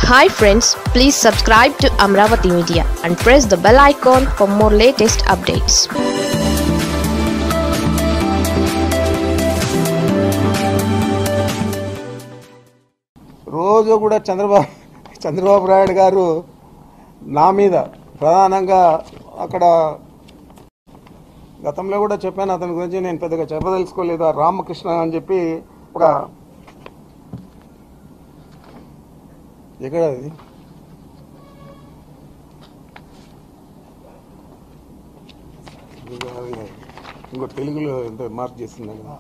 Hi friends please subscribe to Amaravati media and press the bell icon for more latest updates రోజు కూడా చంద్రబాబు చంద్రబాబు నాయుడు గారు నా మీద ప్రధానంగా అక్కడ గతంలో కూడా చెప్పాను అతని గురించి నేను పెద్దగా చెప్పదలుచుకోలేదు ఆ రామకృష్ణ అని చెప్పి ఒక ఎక్కడ అది ఇది కాదు ఇది. ఇంకో తెలుగులో ఎంత మార్క్ చేస్తుంది కదా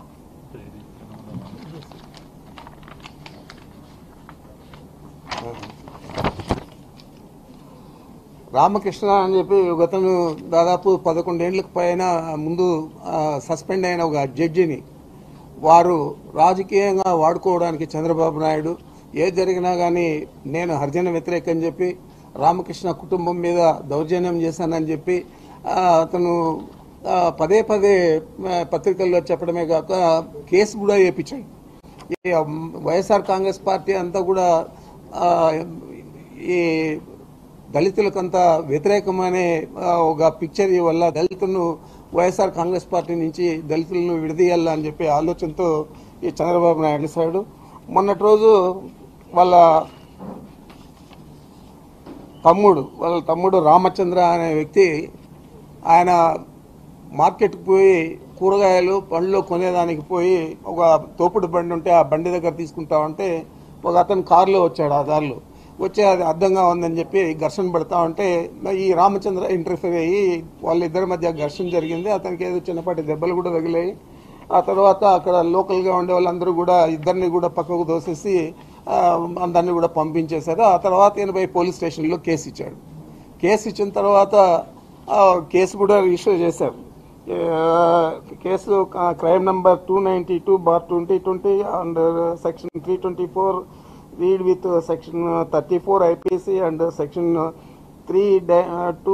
రామకృష్ణ అని చెప్పి గతను దాదాపు పదకొండేళ్లకు పైన ముందు ఆ, సస్పెండ్ అయిన ఒక జడ్జిని వారు రాజకీయంగా వాడుకోవడానికి చంద్రబాబు నాయుడు ఏది జరిగినా కానీ నేను హరిజన వ్యతిరేకం చెప్పి రామకృష్ణ కుటుంబం మీద దౌర్జన్యం చేశానని చెప్పి ఆ, అతను ఆ, పదే పదే ఆ, పత్రికల్లో చెప్పడమే కాక కేసు కూడా వేయించాడు ఈ వైఎస్ఆర్ కాంగ్రెస్ పార్టీ అంతా కూడా ఆ, ఈ దళితులకంతా వ్యతిరేకమనే ఆ, ఒక పిక్చర్ వల్ల దళితులను వైఎస్ఆర్ కాంగ్రెస్ పార్టీ నుంచి దళితులను విడదీయాలా అని చెప్పి ఆలోచనతో ఈ చంద్రబాబు నాయుడు సాడు మొన్నటి రోజు వాళ్ళ తమ్ముడు వాళ్ళ తమ్ముడు రామచంద్ర అనే వ్యక్తి ఆయన మార్కెట్కి పోయి కూరగాయలు పండ్లు కొనేదానికి పోయి ఒక తోపుడు బండి ఉంటే ఆ బండి దగ్గర తీసుకుంటా ఉంటే ఒక అతను కారులో వచ్చాడు ఆ దారిలో వచ్చి అది అర్థంగా ఉందని చెప్పి ఘర్షణ పడతా ఉంటే ఈ రామచంద్ర ఇంటర్ఫియర్ అయ్యి వాళ్ళిద్దరి మధ్య ఘర్షణ జరిగింది అతనికి ఏదో చిన్నపాటి దెబ్బలు కూడా తగిలాయి ఆ తర్వాత అక్కడ లోకల్గా ఉండే వాళ్ళందరూ కూడా ఇద్దరిని కూడా పక్కకు దోసేసి ఆ, అందరినీ కూడా పంపించేశారు ఆ తర్వాత ఈయన పోయి పోలీస్ స్టేషన్లో కేసు ఇచ్చాడు కేసు ఇచ్చిన తర్వాత ఆ, కేసు కూడా రిజిస్టర్ చేశారు ఆ, కేసు క- crime number two ninety two bar twenty twenty and section three twenty four read with section thirty four IPC and section three two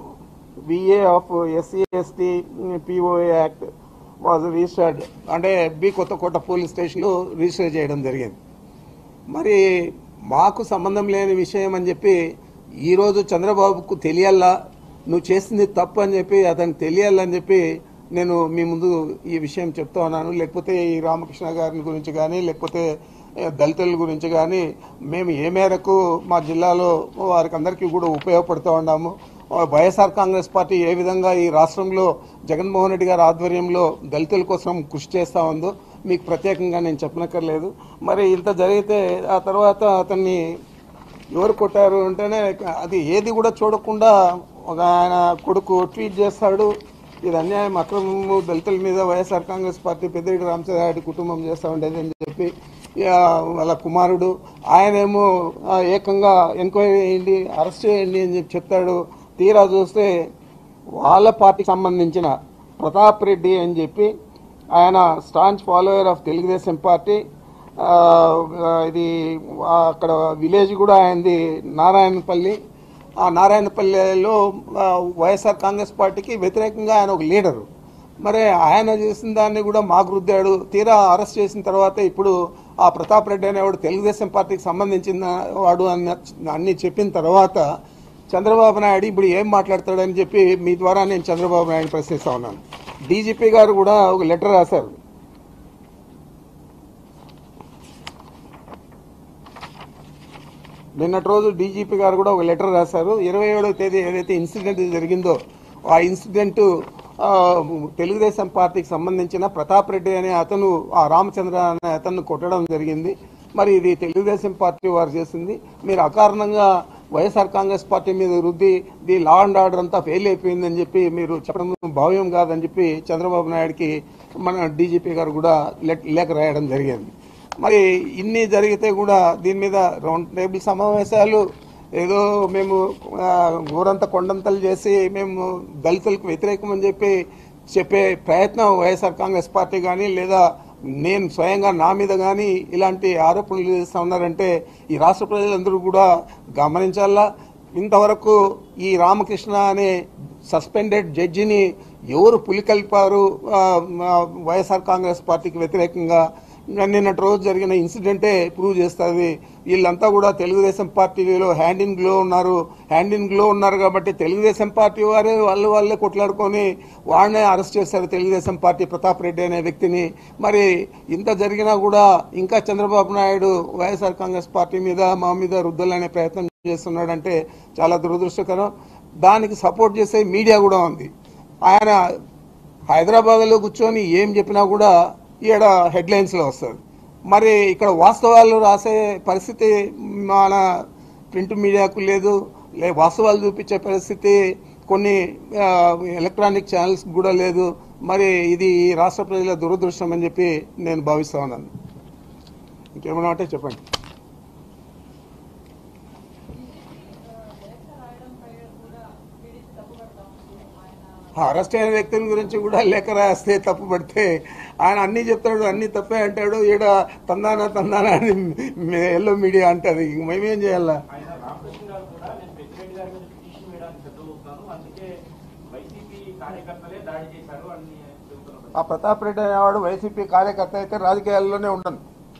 v a of SC ST POA act was registered అంటే B Kothakota police స్టేషన్లో register చేయడం జరిగింది మరి మాకు సంబంధం లేని విషయం అని చెప్పి ఈరోజు చంద్రబాబుకు తెలియాలా నువ్వు చేసింది తప్పు అని చెప్పి అతనికి తెలియాలని చెప్పి నేను మీ ముందు ఈ విషయం చెప్తా ఉన్నాను లేకపోతే ఈ రామకృష్ణ గారి గురించి కానీ లేకపోతే ఏ, దళితుల గురించి కానీ మేము ఏ మేరకు మా జిల్లాలో వారికి అందరికీ కూడా ఉపయోగపడుతూ ఉన్నాము ఆ, వైఎస్ఆర్ కాంగ్రెస్ పార్టీ ఏ విధంగా ఈ రాష్ట్రంలో జగన్మోహన్ రెడ్డి గారి ఆధ్వర్యంలో దళితుల కోసం కృషి చేస్తూ ఉందో మీకు ప్రత్యేకంగా నేను చెప్పనక్కర్లేదు మరి ఇంత జరిగితే ఆ తర్వాత అతన్ని ఎవరు కొట్టారు అంటేనే అది ఏది కూడా చూడకుండా ఒక ఆయన కొడుకు ట్వీట్ చేస్తాడు ఇది అన్యాయం అక్రమము దళితుల మీద వైఎస్ఆర్ కాంగ్రెస్ పార్టీ పెద్దిరెడ్డి రామచంద్రారెడ్డి కుటుంబం చేస్తూ ఉండేది అని చెప్పి ఇక వాళ్ళ కుమారుడు ఆయనేమో ఆ, ఏకంగా ఎంక్వైరీ చేయండి అరెస్ట్ చేయండి అని చెప్పి చెప్తాడు తీరా చూస్తే వాళ్ళ పార్టీకి సంబంధించిన ప్రతాప్ రెడ్డి అని చెప్పి ఆయన staunch follower of Telugudesam party ఆ, ఇది ఆ, అక్కడ విలేజ్ కూడా ఆయనది నారాయణపల్లి ఆ నారాయణపల్లిలో ఆ, వైఎస్ఆర్ కాంగ్రెస్ పార్టీకి వ్యతిరేకంగా ఆయన ఒక లీడరు మరి ఆయన చేసిన దాన్ని కూడా మాకు రుద్దాడు తీరా అరెస్ట్ చేసిన తర్వాత ఇప్పుడు ఆ ప్రతాప్ రెడ్డి అనేవాడు తెలుగుదేశం పార్టీకి సంబంధించిన వాడు అన్న అన్ని చెప్పిన తర్వాత చంద్రబాబు నాయుడు ఇప్పుడు ఏం మాట్లాడతాడని చెప్పి మీ ద్వారా నేను చంద్రబాబు నాయుడు ప్రశ్నిస్తా ఉన్నాను డీజీపీ గారు కూడా ఒక లెటర్ రాశారు నిన్నటి రోజు డీజీపీ గారు కూడా ఒక లెటర్ రాశారు ఇరవై ఏడవ తేదీ ఏదైతే ఇన్సిడెంట్ జరిగిందో ఆ ఇన్సిడెంట్ ఆ, తెలుగుదేశం పార్టీకి సంబంధించిన ప్రతాప్ రెడ్డి అనే అతను ఆ రామచంద్ర అనే అతను కొట్టడం జరిగింది మరి ఇది తెలుగుదేశం పార్టీ వారు చేసింది మీరు అకారణంగా వైఎస్ఆర్ కాంగ్రెస్ పార్టీ మీద రుద్ది ది లా అండ్ ఆర్డర్ అంతా ఫెయిల్ అయిపోయిందని చెప్పి మీరు చెప్పడం భావ్యం కాదని చెప్పి చంద్రబాబు నాయుడికి మన డీజీపీ గారు కూడా లెట్- లేఖ రాయడం జరిగింది మరి ఇన్ని జరిగితే కూడా దీని మీద రౌండ్ టేబుల్ సమావేశాలు ఏదో మేము ఆ, ఊరంతా కొండంతలు చేసి మేము దళితులకు వ్యతిరేకం అని చెప్పి చెప్పే ప్రయత్నం వైఎస్ఆర్ కాంగ్రెస్ పార్టీ కానీ లేదా నేను స్వయంగా నా మీద కానీ ఇలాంటి ఆరోపణలు చేస్తూ ఉన్నారంటే ఈ రాష్ట్ర ప్రజలందరూ కూడా గమనించాలా ఇంతవరకు ఈ రామకృష్ణ అనే సస్పెండెడ్ జడ్జిని ఎవరు పులికల్పారు ఆ, ఆ, వైఎస్ఆర్ కాంగ్రెస్ పార్టీకి వ్యతిరేకంగా ఇంకా నిన్నటి రోజు జరిగిన ఇన్సిడెంటే ప్రూవ్ చేస్తుంది వీళ్ళంతా కూడా తెలుగుదేశం పార్టీలో హ్యాండ్ ఇన్ గ్లో ఉన్నారు హ్యాండ్ ఇన్ గ్లో ఉన్నారు కాబట్టి తెలుగుదేశం పార్టీ వారే వాళ్ళు వాళ్ళే కొట్లాడుకొని వాడినే అరెస్ట్ చేశారు తెలుగుదేశం పార్టీ ప్రతాప్ రెడ్డి అనే వ్యక్తిని మరి ఇంత జరిగినా కూడా ఇంకా చంద్రబాబు నాయుడు వైఎస్ఆర్ కాంగ్రెస్ పార్టీ మీద మా మీద రుద్దలనే ప్రయత్నం చేస్తున్నాడంటే చాలా దురదృష్టకరం దానికి సపోర్ట్ చేసే మీడియా కూడా ఉంది ఆయన హైదరాబాద్లో కూర్చొని ఏం చెప్పినా కూడా ఈడ హెడ్లైన్స్లో వస్తుంది మరి ఇక్కడ వాస్తవాలు రాసే పరిస్థితి మన ప్రింట్ మీడియాకు లేదు లే వాస్తవాలు చూపించే పరిస్థితి కొన్ని ఆ, ఎలక్ట్రానిక్ ఛానల్స్ కూడా లేదు మరి ఇది ఈ రాష్ట్ర ప్రజల దురదృష్టం అని చెప్పి నేను భావిస్తా ఉన్నాను ఇంకేమన్నా ఉంటే చెప్పండి అరెస్ట్ అయిన వ్యక్తుల గురించి కూడా లేఖ రాస్తే తప్పు పడితే ఆయన అన్నీ చెప్తాడు అన్నీ తప్పే అంటాడు ఈడ తందానా తందానా అని ఎల్లో మీడియా అంటది ఇంక మేమేం చేయాలా ఆయన రామకృష్ణ గారు కూడా నేను ప్రెసిడెంట్ గారి మీద పిటిషన్ వేయడానికి సిద్ధమవుతున్నాను అందుకే వైసీపీ కార్యకర్తలే దాడి చేశారు అని చెబుతున్నారు ఆ ప్రతాప్ రెడ్డి అనేవాడు వైసీపీ కార్యకర్త అయితే రాజకీయాల్లోనే ఉండను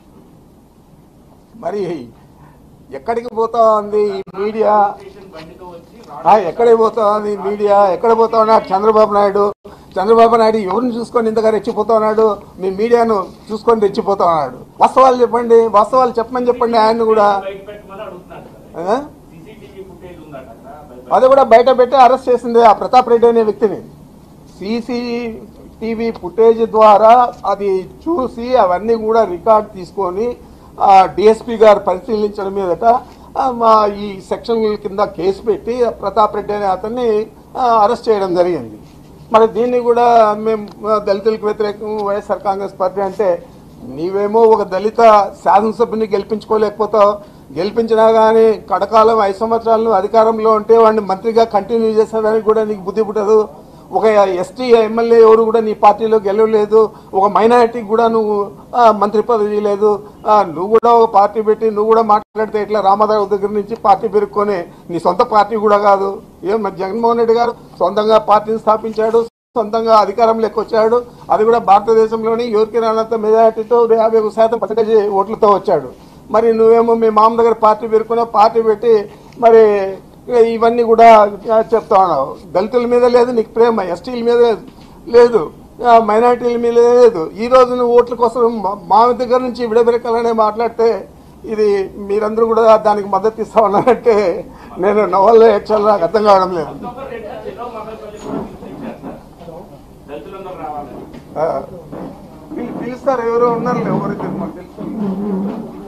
మరి ఎక్కడికి పోతా ఉంది ఈ మీడియా స్టేషన్ బండితో వచ్చి ఆ, ఎక్కడికి పోతా ఉంది ఈ మీడియా ఎక్కడ పోతా ఉన్నాడు చంద్రబాబు నాయుడు చంద్రబాబు నాయుడు ఎవరిని చూసుకొని ఇంతగా రెచ్చిపోతా ఉన్నాడు మీ మీడియాను చూసుకొని రెచ్చిపోతా ఉన్నాడు వాస్తవాలు చెప్పండి వాస్తవాలు చెప్పమని చెప్పండి ఆయన కూడా బయట పెట్టమని అడుగుతున్నాడు సార్ ఆ? సీసీటీవీ ఫుటేజ్ ఉందట అక్కడ అది కూడా బయట పెట్టి అరెస్ట్ చేసింది ఆ ప్రతాప్ రెడ్డి అనే వ్యక్తిని సీసీటీవీ ఫుటేజ్ ద్వారా అది చూసి అవన్నీ కూడా రికార్డ్ తీసుకొని డిఎస్పీ గారు పరిశీలించడం మీదట ఆ, మా ఈ సెక్షన్ కింద కేసు పెట్టి ప్రతాప్ రెడ్డి అనే అతన్ని ఆ, అరెస్ట్ చేయడం జరిగింది మరి దీన్ని కూడా మేము ఆ, దళితులకు వ్యతిరేకం వైఎస్ఆర్ కాంగ్రెస్ పార్టీ అంటే నీవేమో ఒక దళిత శాసనసభ్యుని గెలిపించుకోలేకపోతావు గెలిపించినా కానీ కడకాలం ఐదు సంవత్సరాలు నువ్వు అధికారంలో ఉంటే వాడిని మంత్రిగా కంటిన్యూ చేసేదానికి కూడా నీకు బుద్ధి పుట్టదు ఒక ఎస్టీ ఎమ్మెల్యే ఎవరు కూడా నీ పార్టీలో గెలవలేదు ఒక మైనారిటీకి కూడా నువ్వు ఆ, మంత్రి పదవి లేదు ఆ, నువ్వు కూడా ఒక పార్టీ పెట్టి నువ్వు కూడా మాట్లాడితే ఇట్లా రామారావు దగ్గర నుంచి పార్టీ పెరుక్కొని నీ సొంత పార్టీ కూడా కాదు ఏం మరి జగన్మోహన్ రెడ్డి గారు సొంతంగా పార్టీని స్థాపించాడు సొంతంగా అధికారంలోకి వచ్చాడు అది కూడా భారతదేశంలోని ఎవరికి రానంత మెజారిటీతో యాభై ఒక శాతం పర్సెంటేజ్ ఓట్లతో వచ్చాడు మరి నువ్వేమో మీ మామ దగ్గర పార్టీ పెరుకునే పార్టీ పెట్టి మరి ఇవన్నీ కూడా చెప్తా ఉన్నావు దళితుల మీద లేదు నీకు ప్రేమ ఎస్టీల మీద లేదు ఆ, మైనారిటీల మీద లేదు ఈ రోజు నువ్వు ఓట్ల కోసం మా- మా దగ్గర నుంచి విడబెరకాలనే మాట్లాడితే ఇది మీరందరూ కూడా దానికి మద్దతు ఇస్తా ఉన్నారంటే నేను నవల్లో యాక్చువల్ నాకు అర్థం కావడం లేదు అక్టోబర్ రెండు చెలో మదనపల్లి కూడా పిలిపించారు సార్ దళితులందరూ రావాలని ఆ, పిలు- పిలుస్తారు ఎవరో ఉన్నారు ఎవరైతే మాకు తెలుసు